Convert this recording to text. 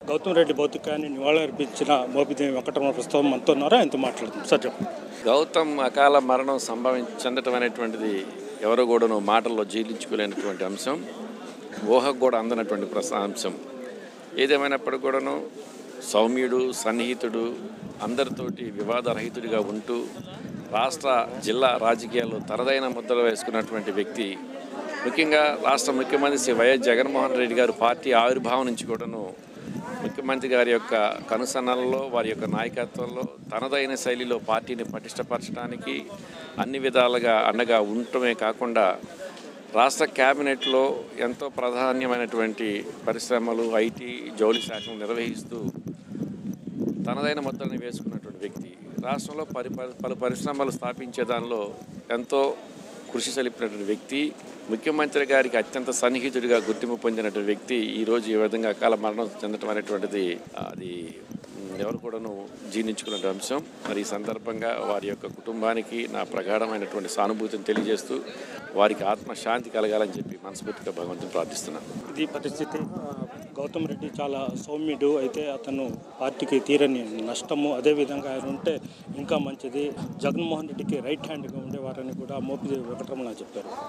గౌతమ్ రెడ్డి భౌతికాన్ని నివాళులర్పించిన మోపిదేవి వెంకటరమణ ప్రస్తుతం మనతో ఉన్నారా ఆయనతో మాట్లాడుతుంది సార్ చెప్పండి గౌతమ్ అకాల మరణం సంభవించ చెందటం అనేటువంటిది ఎవరు కూడాను మాటల్లో జీర్ణించుకోలేనటువంటి అంశం ఊహకు కూడా అందనటువంటి ప్రస అంశం ఏదేమైనప్పటికీ కూడాను సౌమ్యుడు సన్నిహితుడు అందరితోటి వివాదరహితుడిగా ఉంటూ రాష్ట్ర జిల్లా రాజకీయాల్లో తనదైన ముద్ర వేసుకున్నటువంటి వ్యక్తి ముఖ్యంగా రాష్ట్ర ముఖ్యమంత్రి శ్రీ వైఎస్ జగన్మోహన్ రెడ్డి గారు పార్టీ ఆవిర్భావం నుంచి కూడాను ముఖ్యమంత్రి గారి యొక్క కనుసన్నలలో వారి యొక్క నాయకత్వంలో తనదైన శైలిలో పార్టీని పటిష్టపరచడానికి అన్ని విధాలుగా అండగా ఉండటమే కాకుండా రాష్ట్ర క్యాబినెట్లో ఎంతో ప్రాధాన్యమైనటువంటి పరిశ్రమలు ఐటీ జౌళి శాఖను నిర్వహిస్తూ తనదైన ముద్రని వేసుకున్నటువంటి వ్యక్తి రాష్ట్రంలో పరి పరి- పలు పరిశ్రమలు స్థాపించే దానిలో ఎంతో కృషి సలిపినటువంటి వ్యక్తి ముఖ్యమంత్రి గారికి అత్యంత సన్నిహితుడిగా గుర్తింపు పొందినటువంటి వ్యక్తి ఈరోజు ఈ విధంగా అకాల మరణం చెందటం అనేటువంటిది అది మ్, ఎవరు కూడాను జీర్ణించుకున్న అంశం మరి ఈ సందర్భంగా వారి యొక్క కుటుంబానికి నా ప్రగాఢమైనటువంటి సానుభూతిని తెలియజేస్తూ వారికి ఆత్మశాంతి కలగాలని చెప్పి మనస్ఫూర్తిగా భగవంతుని ప్రార్థిస్తున్నాను ఇది పరిస్థితి ఆ, గౌతమ్ రెడ్డి చాలా సౌమ్యుడు అయితే అతను పార్టీకి తీరని నష్టము అదేవిధంగా ఆయన ఉంటే ఇంకా మంచిది జగన్మోహన్ రెడ్డికి రైట్ హ్యాండ్గా ఉండేవారని కూడా మోపిదేవి వెంకటరమణ చెప్పారు